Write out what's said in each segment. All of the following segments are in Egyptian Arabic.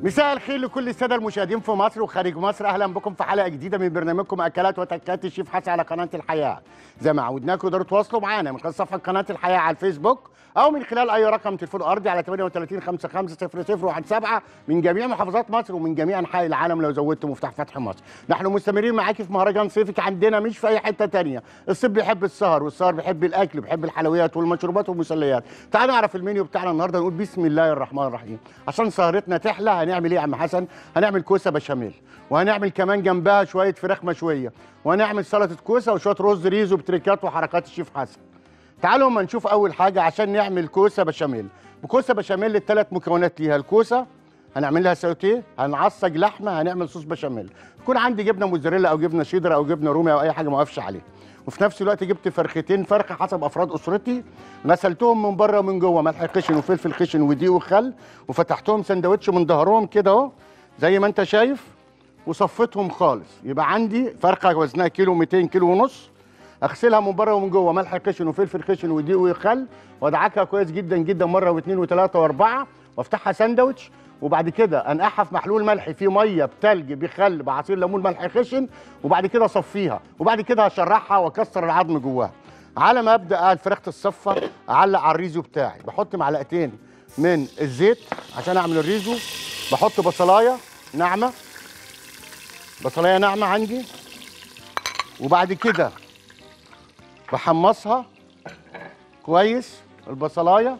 مساء الخير لكل الساده المشاهدين في مصر وخارج مصر اهلا بكم في حلقه جديده من برنامجكم اكلات وتكات الشيف حسن على قناه الحياه زي ما عودناكم تقدروا تواصلوا معانا من خلال صفحه قناه الحياه على الفيسبوك او من خلال اي رقم تليفون ارضي على 38 55 0017 من جميع محافظات مصر ومن جميع انحاء العالم لو زودت مفتاح فتح مصر نحن مستمرين معاكي في مهرجان صيفك عندنا مش في اي حته تانية الصيف بيحب السهر والسهر بيحب الاكل بيحب الحلويات والمشروبات والمسليات تعالوا نعرف المنيو بتاعنا النهارده نقول بسم الله الرحمن الرحيم عشان سهرتنا تحلى هنعمل ايه يا عم حسن هنعمل كوسه بشاميل وهنعمل كمان جنبها شويه فراخ مشويه وهنعمل سلطه كوسه وشويه رز ريزو بتريكات وحركات الشيف حسن تعالوا اما نشوف اول حاجه عشان نعمل كوسه بشاميل بكوسه بشاميل الثلاث مكونات ليها الكوسه هنعمل لها سوتيه هنعصج لحمه هنعمل صوص بشاميل يكون عندي جبنه موزاريلا او جبنه شيدر او جبنه رومي او اي حاجه ما اقفش عليها وفي نفس الوقت جبت فرختين فرخه حسب افراد اسرتي غسلتهم من بره ومن جوه ملح خشن وفلفل خشن ودقيق وخل وفتحتهم سندوتش من ظهرهم كده اهو زي ما انت شايف وصفيتهم خالص يبقى عندي فرخه وزنها كيلو 200 كيلو ونص اغسلها من بره ومن جوه ملح خشن وفلفل خشن ودقيق وخل وادعكها كويس جدا جدا مره واثنين وثلاثه واربعه وافتحها ساندوتش وبعد كده انقعها في محلول ملح فيه ميه بتلج بخل بعصير ليمون ملح خشن وبعد كده اصفيها وبعد كده هشرحها واكسر العظم جواها على ما ابدا الفراخ تتصفى اعلق على الريزو بتاعي بحط معلقتين من الزيت عشان اعمل الريزو بحط بصلايه ناعمه بصلايه ناعمه عندي وبعد كده بحمصها كويس البصلايه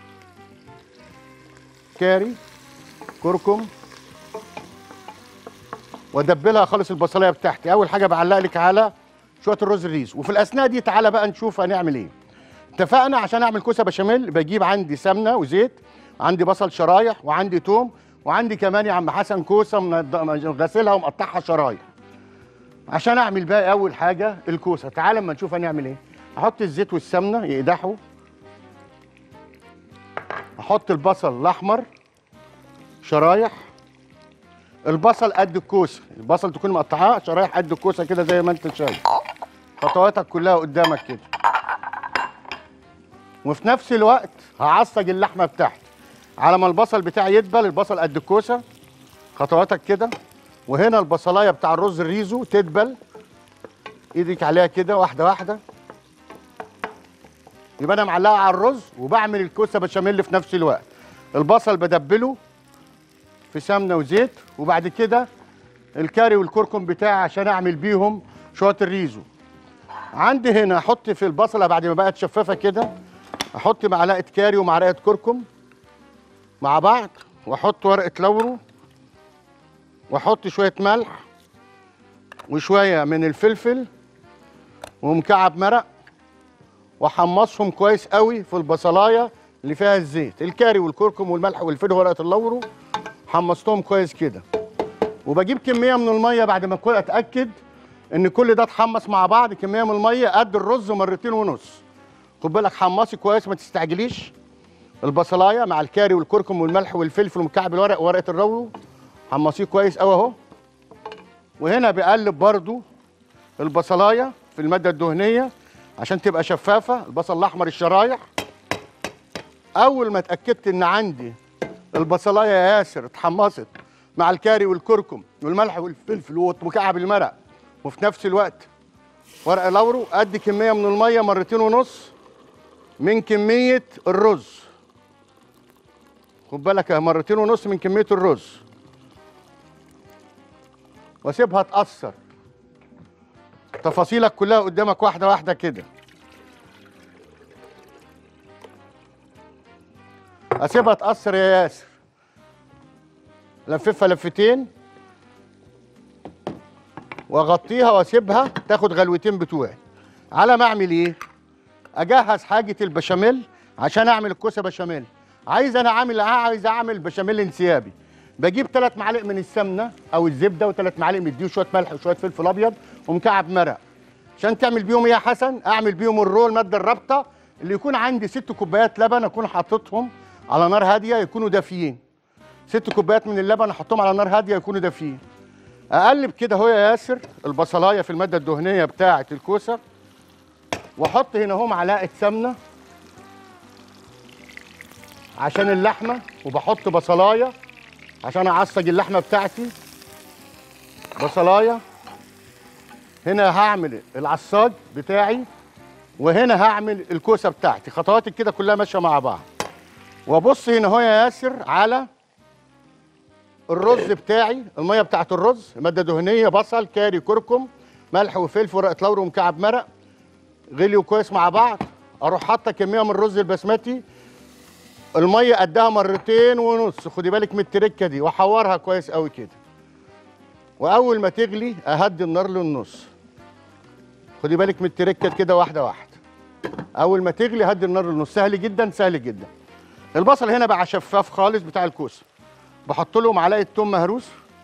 كاري كركم وادبلها خالص البصلايه بتاعتي اول حاجه بعلق لك على شويه الرز الريز وفي الاثناء دي تعالى بقى نشوف هنعمل ايه اتفقنا عشان اعمل كوسه بشاميل بجيب عندي سمنه وزيت عندي بصل شرايح وعندي توم وعندي كمان يا عم حسن كوسه منض- غاسلها ومقطعها شرايح عشان اعمل بقى اول حاجه الكوسه تعال اما نشوف هنعمل ايه احط الزيت والسمنه يقدحوا احط البصل الاحمر شرايح البصل قد الكوسه البصل تكون مقطعاه شرايح قد الكوسه كده زي ما انت شايف خطواتك كلها قدامك كده وفي نفس الوقت هعصج اللحمه بتاعتي على ما البصل بتاعي يدبل البصل قد الكوسه خطواتك كده وهنا البصلايه بتاع الرز الريزو تدبل ايدك عليها كده واحده واحده يبقى انا معلقه على الرز وبعمل الكوسه بشاميل في نفس الوقت البصل بدبله في سمنه وزيت وبعد كده الكاري والكركم بتاعي عشان اعمل بيهم شويه الريزو عندي هنا احط في البصله بعد ما بقت شفافه كده احط معلقه كاري ومعلقه كركم مع بعض واحط ورقه لورو واحط شويه ملح وشويه من الفلفل ومكعب مرق واحمصهم كويس قوي في البصلايه اللي فيها الزيت الكاري والكركم والملح والفلفل ورقه اللورو حمصتهم كويس كده وبجيب كميه من الميه بعد ما اكون اتاكد ان كل ده اتحمص مع بعض كميه من الميه قد الرز مرتين ونص خد بالك حمصي كويس ما تستعجليش البصلايه مع الكاري والكركم والملح والفلفل ومكعب الورق ورقه الرورو حمصيه كويس قوي اهو وهنا بقلب برضو البصلايه في الماده الدهنيه عشان تبقى شفافه البصل الاحمر الشرايح اول ما اتاكدت ان عندي البصلايه يا ياسر اتحمصت مع الكاري والكركم والملح والفلفل ومكعب المرق وفي نفس الوقت ورق لورو قد كميه من الميه مرتين ونص من كميه الرز خد بالك يا مرتين ونص من كميه الرز واسيبها تاثر تفاصيلك كلها قدامك واحده واحده كده اسيبها تاثر يا ياسر لففها لفتين واغطيها واسيبها تاخد غلوتين بتوعي على ما اعمل ايه اجهز حاجه البشاميل عشان اعمل الكوسه بشاميل عايز انا عامل عايز اعمل بشاميل انسيابي بجيب ثلاث معالق من السمنه او الزبده وثلاث معالق من الدقيق وشويه ملح وشويه فلفل ابيض ومكعب مرق عشان تعمل بيهم ايه يا حسن اعمل بيهم الرول الماده الرابطه اللي يكون عندي ست كوبايات لبن اكون حاططهم على نار هاديه يكونوا دافيين ست كوبايات من اللبن احطهم على نار هاديه يكونوا دافيين اقلب كده اهو يا ياسر البصلايه في الماده الدهنيه بتاعه الكوسه واحط هنا اهو معلقه سمنه عشان اللحمه وبحط بصلايه عشان اعصج اللحمه بتاعتي بصلايه هنا هعمل العصاج بتاعي وهنا هعمل الكوسه بتاعتي خطواتي كده كلها ماشيه مع بعض وابص هنا اهو يا ياسر على الرز بتاعي الميه بتاعت الرز ماده دهنيه بصل كاري كركم ملح وفلفل ورقه لورا ومكعب مرق غليوا كويس مع بعض اروح حاطه كميه من الرز البسمتي الميه قدها مرتين ونص خدي بالك من التركه دي واحورها كويس قوي كده واول ما تغلي اهدي النار للنص خدي بالك من التركه كده واحده واحده اول ما تغلي هدي النار للنص سهل جدا سهل جدا البصل هنا بقى شفاف خالص بتاع الكوسه بحط له معلقه توم مهروس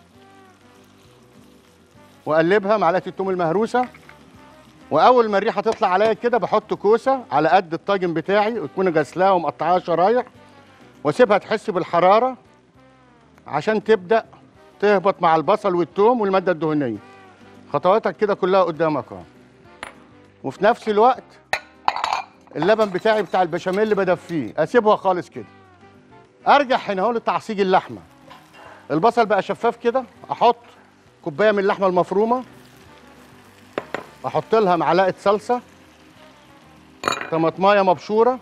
واقلبها معلقه التوم المهروسه واول ما الريحه تطلع عليا كده بحط كوسه على قد الطاجن بتاعي وتكون غسلاها ومقطعاها شرايح واسيبها تحس بالحراره عشان تبدا تهبط مع البصل والثوم والماده الدهنيه خطواتك كده كلها قدامك اهو وفي نفس الوقت اللبن بتاعي بتاع البشاميل اللي بدفيه اسيبها خالص كده ارجع هنا اهو لتعصيج اللحمه البصل بقى شفاف كده احط كوبايه من اللحمه المفرومه احط لها معلقه صلصه طماطمايه مبشوره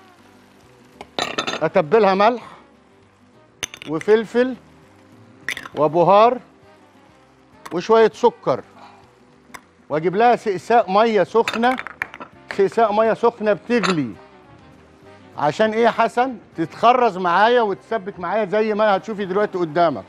اتبلها ملح وفلفل وبهار وشويه سكر واجيب لها سقساء ميه سخنه سقساء ميه سخنه بتغلي عشان ايه يا حسن تتخرز معايا وتثبت معايا زي ما هتشوفي دلوقتي قدامك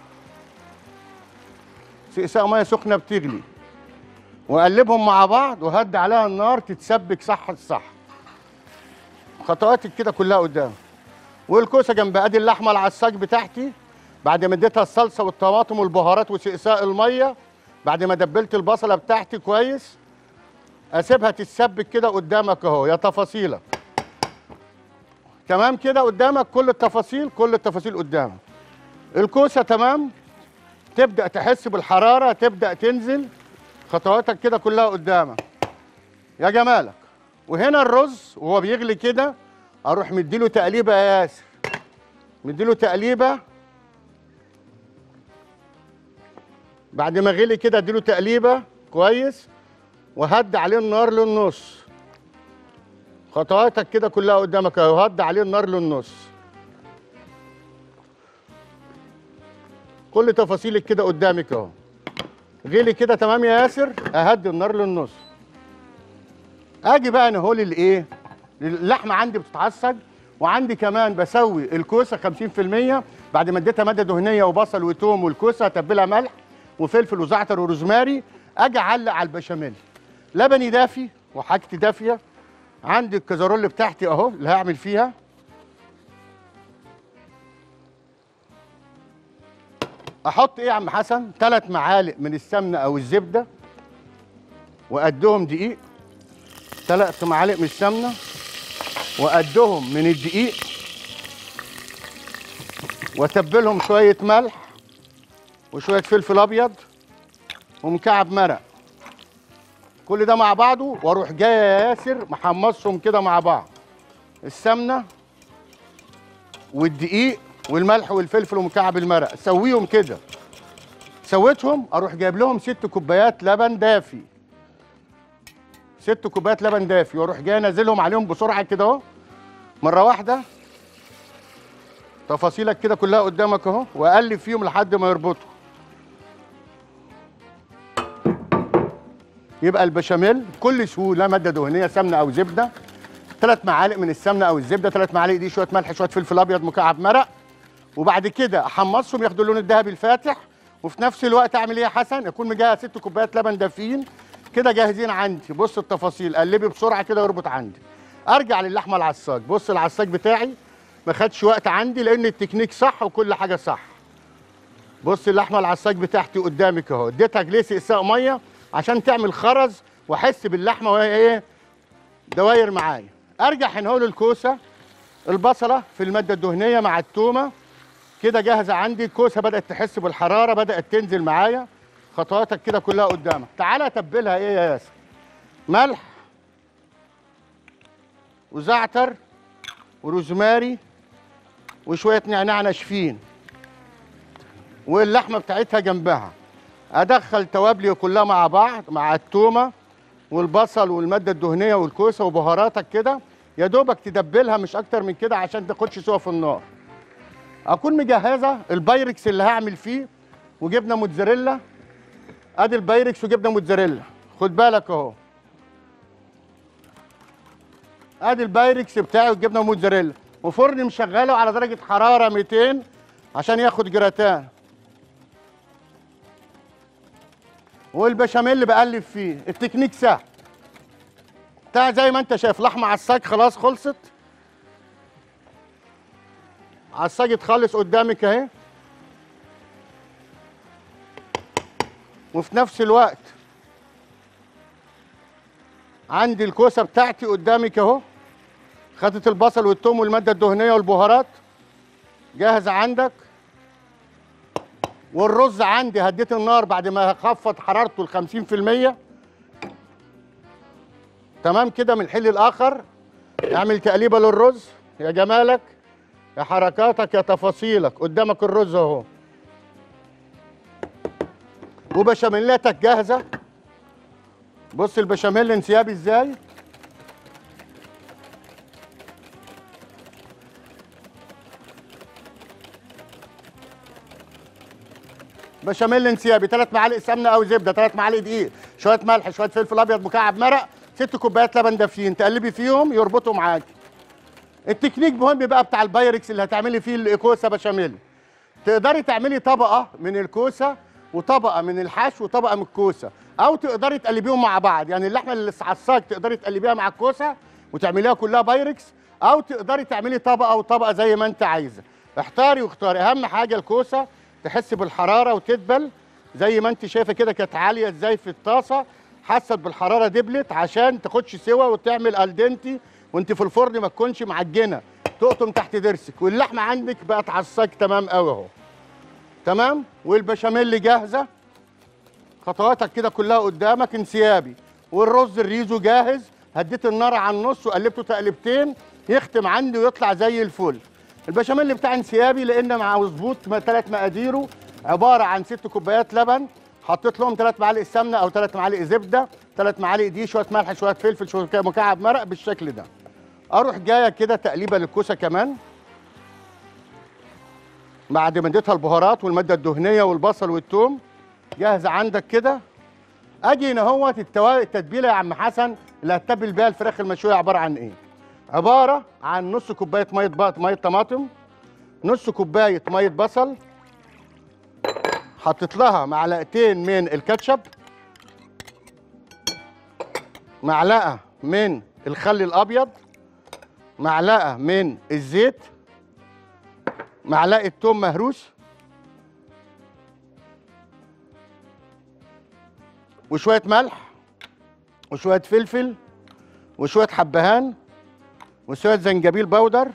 سقساء ميه سخنه بتغلي واقلبهم مع بعض وهدي عليها النار تتسبك صح الصح خطواتك كده كلها قدام والكوسه جنب ادي اللحمه العساج بتاعتي بعد ما اديتها الصلصه والطماطم والبهارات وسقساء الميه بعد ما دبلت البصله بتاعتي كويس اسيبها تتسبك كده قدامك اهو يا تفاصيلك تمام كده قدامك كل التفاصيل كل التفاصيل قدامك الكوسه تمام تبدا تحس بالحراره تبدا تنزل خطواتك كده كلها قدامك يا جمالك وهنا الرز وهو بيغلي كده اروح مديله تقليبه يا ياسر مديله تقليبه بعد ما غلي كده اديله تقليبه كويس وهد عليه النار للنص خطواتك كده كلها قدامك اهو هد عليه النار للنص كل تفاصيلك كده قدامك اهو غلي كده تمام يا ياسر اهدي النار للنص اجي بقى انا هو للايه اللحمه عندي بتتعصج وعندي كمان بسوي الكوسه 50% بعد ما اديتها ماده دهنيه وبصل وتوم والكوسه اتبلها ملح وفلفل وزعتر وروزماري اجي اعلق على البشاميل لبني دافي وحاجتي دافيه عندي الكزرول بتاعتي اهو اللي هعمل فيها احط ايه يا عم حسن ثلاث معالق من السمنه او الزبده وقدهم دقيق ثلاث معالق من السمنه وقدهم من الدقيق واتبلهم شويه ملح وشويه فلفل ابيض ومكعب مرق كل ده مع بعضه واروح جاي يا ياسر محمصهم كده مع بعض السمنه والدقيق والملح والفلفل ومكعب المرق اسويهم كده سويتهم اروح جايب لهم ست كوبايات لبن دافي ست كوبايات لبن دافي واروح جاي نازلهم عليهم بسرعه كده اهو مره واحده تفاصيلك كده كلها قدامك اهو واقلب فيهم لحد ما يربطوا يبقى البشاميل بكل سهوله ماده دهنيه سمنه او زبده ثلاث معالق من السمنه او الزبده ثلاث معالق دي شويه ملح شويه فلفل ابيض مكعب مرق وبعد كده احمصهم ياخدوا اللون الذهبي الفاتح وفي نفس الوقت اعمل ايه يا حسن اكون مجهز ست كوبايات لبن دافيين كده جاهزين عندي بص التفاصيل قلبي بسرعه كده واربط عندي ارجع للحمه العساج بص العساج بتاعي ما خدش وقت عندي لان التكنيك صح وكل حاجه صح بص اللحمه العساج بتاعتي قدامك اهو اديتها جليس اساء ميه عشان تعمل خرز واحس باللحمه وهي ايه دواير معايا ارجع هنا اهو للكوسه البصله في الماده الدهنيه مع التومه كده جاهزه عندي الكوسه بدات تحس بالحراره بدات تنزل معايا خطواتك كده كلها قدامك تعالى اتبلها ايه يا ياسر ملح وزعتر وروزماري وشويه نعناع ناشفين واللحمه بتاعتها جنبها ادخل توابلي كلها مع بعض مع التومه والبصل والماده الدهنيه والكوسه وبهاراتك كده يا دوبك تدبلها مش اكتر من كده عشان تاخدش سوا في النار اكون مجهزه البايركس اللي هعمل فيه وجبنه موتزاريلا ادي البايركس وجبنه موتزاريلا خد بالك اهو ادي البايركس بتاعي والجبنه موتزاريلا وفرن مشغله على درجه حراره 200 عشان ياخد جراتان والبشاميل اللي بقلب فيه التكنيك سهل بتاع زي ما انت شايف لحمه عساك خلاص خلصت عساك اتخلص قدامك اهي وفي نفس الوقت عندي الكوسه بتاعتي قدامك اهو خدت البصل والثوم والماده الدهنيه والبهارات جاهزه عندك والرز عندي هديت النار بعد ما خفض حرارته ل 50% تمام كده من الحل الاخر اعمل تقليبه للرز يا جمالك يا حركاتك يا تفاصيلك قدامك الرز اهو وبشاميلاتك جاهزه بص البشاميل انسيابي ازاي بشاميل انسيابي ثلاث معالق سمنه او زبده ثلاث معالق دقيق شويه ملح شويه فلفل ابيض مكعب مرق ست كوبايات لبن دافيين تقلبي فيهم يربطوا معاكي التكنيك مهم بقى بتاع البايركس اللي هتعملي فيه الكوسه بشاميل تقدري تعملي طبقه من الكوسه وطبقه من الحشو وطبقه من الكوسه او تقدري تقلبيهم مع بعض يعني اللحمه اللي عصاك تقدري تقلبيها مع الكوسه وتعمليها كلها بايركس او تقدري تعملي طبقه وطبقه زي ما انت عايزه احتاري واختاري اهم حاجه الكوسه تحس بالحراره وتدبل زي ما انت شايفه كده كانت عاليه ازاي في الطاسه حست بالحراره دبلت عشان تاخدش سوا وتعمل الدنتي وانت في الفرن ما تكونش معجنه تقطم تحت ضرسك واللحمه عندك بقت عصاك تمام قوي اهو تمام والبشاميل جاهزه خطواتك كده كلها قدامك انسيابي والرز الريزو جاهز هديت النار على النص وقلبته تقلبتين يختم عندي ويطلع زي الفل البشاميل بتاع انسيابي لان مع مظبوط ثلاث مقاديره عباره عن ست كوبايات لبن حطيت لهم ثلاث معالق سمنه او ثلاث معالق زبده ثلاث معالق دي شويه ملح شويه فلفل شويه مكعب مرق بالشكل ده اروح جايه كده تقليبه للكوسه كمان بعد ما اديتها البهارات والماده الدهنيه والبصل والثوم جاهزه عندك كده اجي هنا هو التتبيله يا عم حسن اللي هتتبل بيها الفراخ المشويه عباره عن ايه عباره عن نص كوبايه ميه بقط ميه طماطم نص كوبايه ميه بصل حطيت لها معلقتين من الكاتشب معلقه من الخل الابيض معلقه من الزيت معلقه توم مهروس وشويه ملح وشويه فلفل وشويه حبهان وشويه زنجبيل بودر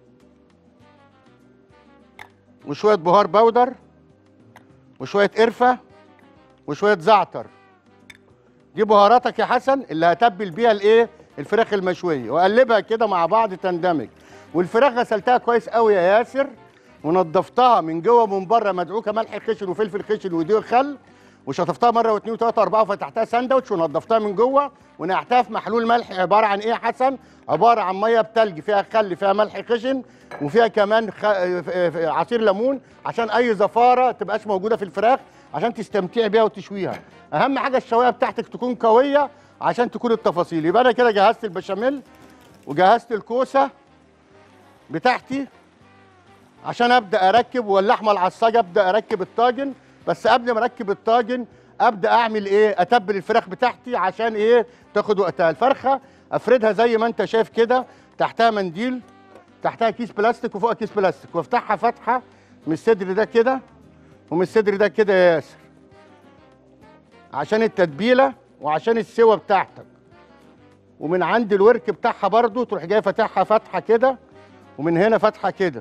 وشويه بهار بودر وشويه قرفه وشويه زعتر دي بهاراتك يا حسن اللي هتبل بيها الايه الفراخ المشويه واقلبها كده مع بعض تندمج والفراخ غسلتها كويس قوي يا ياسر ونضفتها من جوه ومن بره مدعوكه ملح خشن وفلفل خشن ودي خل وشطفتها مره واثنين وثلاثه واربعه وفتحتها ساندوتش ونضفتها من جوه ونقعتها في محلول ملح عباره عن ايه يا حسن؟ عباره عن ميه بتلج فيها خل فيها ملح خشن وفيها كمان خ... عصير ليمون عشان اي زفاره تبقاش موجوده في الفراخ عشان تستمتعي بيها وتشويها. اهم حاجه الشوايه بتاعتك تكون قويه عشان تكون التفاصيل يبقى انا كده جهزت البشاميل وجهزت الكوسه بتاعتي عشان ابدا اركب واللحمه العصاجه ابدا اركب الطاجن بس قبل ما اركب الطاجن ابدا اعمل ايه اتبل الفراخ بتاعتي عشان ايه تاخد وقتها الفرخه افردها زي ما انت شايف كده تحتها منديل تحتها كيس بلاستيك وفوقها كيس بلاستيك وافتحها فتحه من الصدر ده كده ومن الصدر ده كده يا ياسر عشان التتبيله وعشان السوا بتاعتك ومن عند الورك بتاعها برضو تروح جاي فاتحها فتحه كده ومن هنا فتحه كده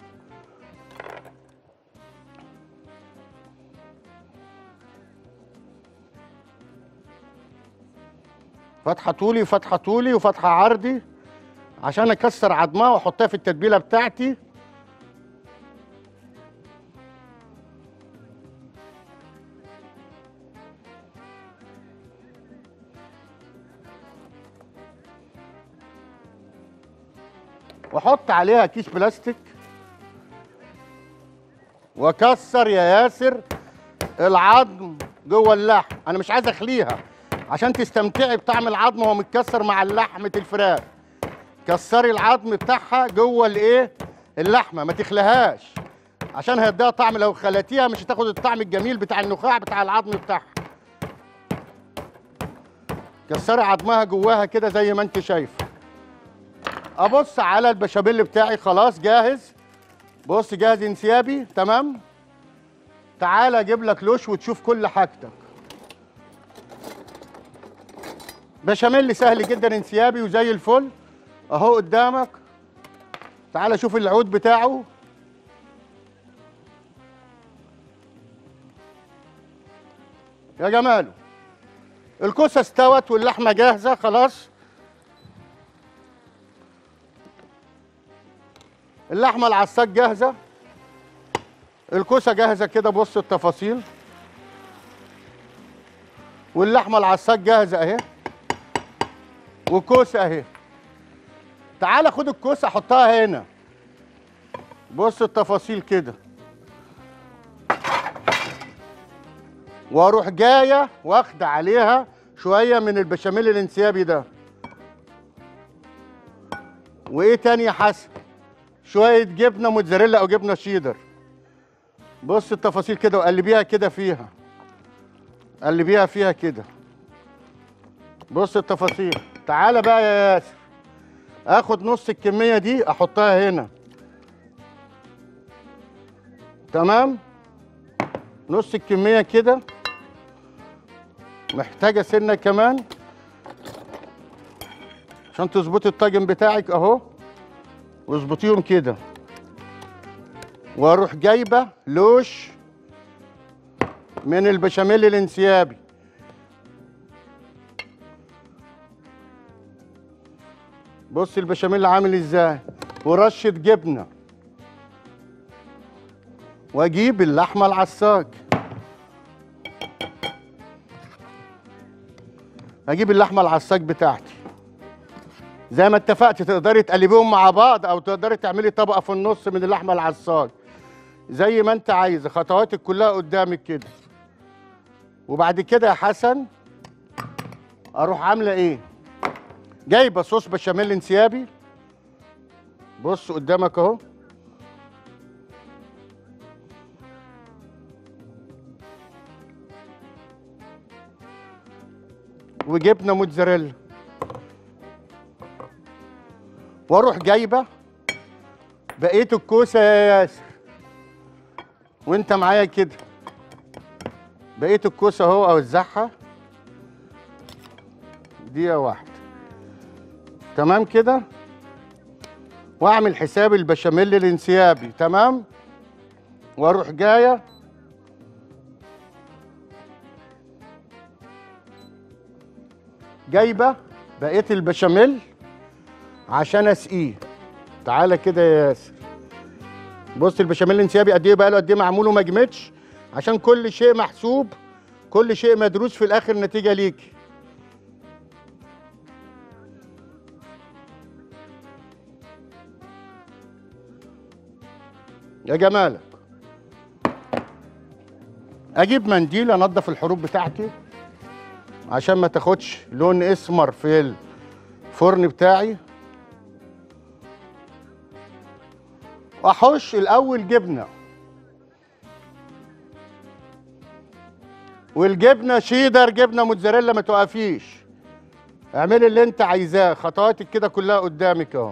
فتحه طولي وفتحه طولي وفتحه عرضي عشان اكسر عظمها واحطها في التتبيله بتاعتي واحط عليها كيس بلاستيك واكسر يا ياسر العظم جوه اللحم انا مش عايز اخليها عشان تستمتعي بطعم العظم وهو متكسر مع لحمه الفراخ كسري العظم بتاعها جوه الايه اللحمه ما تخليهاش عشان هيديها طعم لو خلتيها مش هتاخد الطعم الجميل بتاع النخاع بتاع العظم بتاعها كسري عظمها جواها كده زي ما انت شايفه ابص على البشاميل بتاعي خلاص جاهز بص جاهز انسيابي تمام تعال اجيب لك لوش وتشوف كل حاجتك بشاميل سهل جدا انسيابي وزي الفل اهو قدامك تعال شوف العود بتاعه يا جماله الكوسه استوت واللحمه جاهزه خلاص اللحمه العساك جاهزه الكوسه جاهزه كده بص التفاصيل واللحمه العساك جاهزه اهي والكوسه اهي تعال خد الكوسه حطها هنا بص التفاصيل كده واروح جايه واخده عليها شويه من البشاميل الانسيابي ده وايه تاني يا حسن شويه جبنه موتزاريلا او جبنه شيدر بص التفاصيل كده وقلبيها كده فيها قلبيها فيها كده بص التفاصيل تعالى بقى يا ياسر اخد نص الكميه دي احطها هنا تمام نص الكميه كده محتاجه سنه كمان عشان تظبطي الطاجن بتاعك اهو واظبطيهم كده واروح جايبه لوش من البشاميل الانسيابي بص البشاميل عامل ازاي ورشه جبنه واجيب اللحمه العساك اجيب اللحمه العساك بتاعتي زي ما اتفقت تقدري تقلبيهم مع بعض او تقدري تعملي طبقه في النص من اللحمه العساك زي ما انت عايزه خطواتك كلها قدامك كده وبعد كده يا حسن اروح عامله ايه جايبه صوص بشاميل انسيابي بص قدامك اهو وجبنه موتزاريلا واروح جايبه بقيه الكوسه يا ياسر وانت معايا كده بقيه الكوسه اهو اوزعها دقيقه واحده تمام كده واعمل حساب البشاميل الانسيابي تمام واروح جايه جايبه بقيه البشاميل عشان اسقيه تعالى كده يا ياسر بص البشاميل الانسيابي قد ايه بقى له قد ايه معمول وما جمدش عشان كل شيء محسوب كل شيء مدروس في الاخر نتيجه ليكي يا جمالك اجيب منديل انضف الحروب بتاعتي عشان ما تاخدش لون اسمر في الفرن بتاعي واحش الاول جبنه والجبنه شيدر جبنه موتزاريلا ما توقفيش اعملي اللي انت عايزاه خطواتك كده كلها قدامك اهو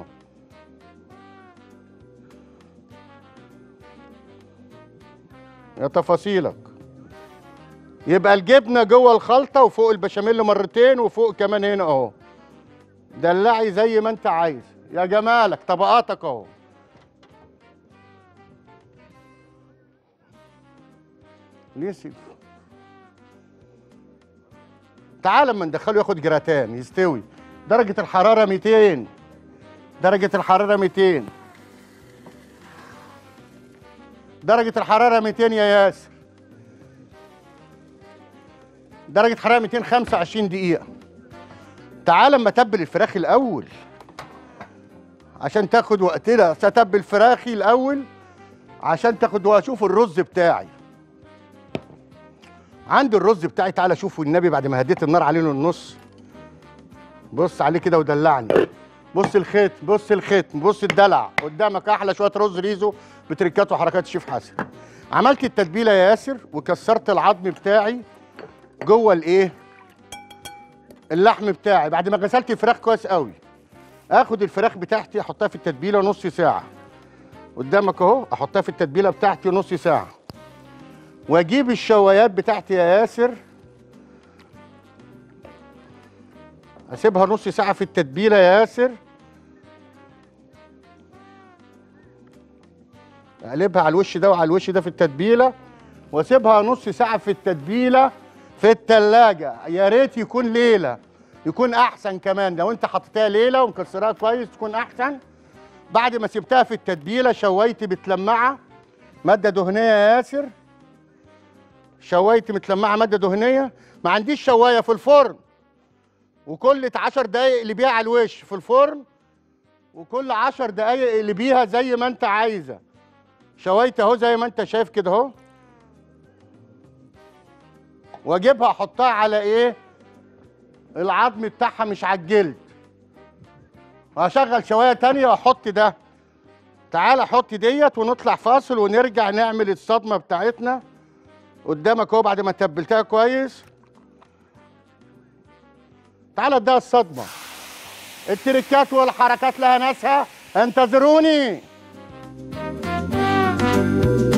يا تفاصيلك يبقى الجبنه جوه الخلطه وفوق البشاميل مرتين وفوق كمان هنا اهو دلعي زي ما انت عايز يا جمالك طبقاتك اهو ليه سيب تعال اما ندخله ياخد جراتان يستوي درجة الحرارة 200 درجة الحرارة 200 درجة الحرارة 200 يا ياسر درجة حرارة 225 دقيقة تعال اما اتبل الفراخ الأول عشان تاخد وقتنا ستبل فراخي الاول عشان تاخد واشوف الرز بتاعي عندي الرز بتاعي تعالى شوفوا النبي بعد ما هديت النار عليه النص بص عليه كده ودلعني بص الخيط بص الخيط بص الدلع قدامك احلى شويه رز ريزو بتركات وحركات الشيف حسن عملت التتبيله يا ياسر وكسرت العظم بتاعي جوه الايه اللحم بتاعي بعد ما غسلت الفراخ كويس قوي اخد الفراخ بتاعتي احطها في التتبيله نص ساعه قدامك اهو احطها في التتبيله بتاعتي نص ساعه واجيب الشوايات بتاعتي يا ياسر اسيبها نص ساعه في التتبيله يا ياسر اقلبها على الوش ده وعلى الوش ده في التتبيله واسيبها نص ساعه في التتبيله في التلاجة يا ريت يكون ليله يكون احسن كمان لو انت حطيتها ليله ومكسراها كويس تكون احسن بعد ما سبتها في التتبيله شويت بتلمعه ماده دهنيه يا ياسر شويت متلمعه ماده دهنيه ما عنديش شوايه في الفرن وكل 10 دقايق اللي بيها على الوش في الفرن وكل 10 دقايق اللي بيها زي ما انت عايزه شويت اهو زي ما انت شايف كده اهو واجيبها احطها على ايه العظم بتاعها مش على الجلد وهشغل شوايه تانية واحط ده تعال حط ديت ونطلع فاصل ونرجع نعمل الصدمه بتاعتنا قدامك اهو بعد ما تبلتها كويس تعال اديها الصدمه التركات والحركات لها ناسها انتظروني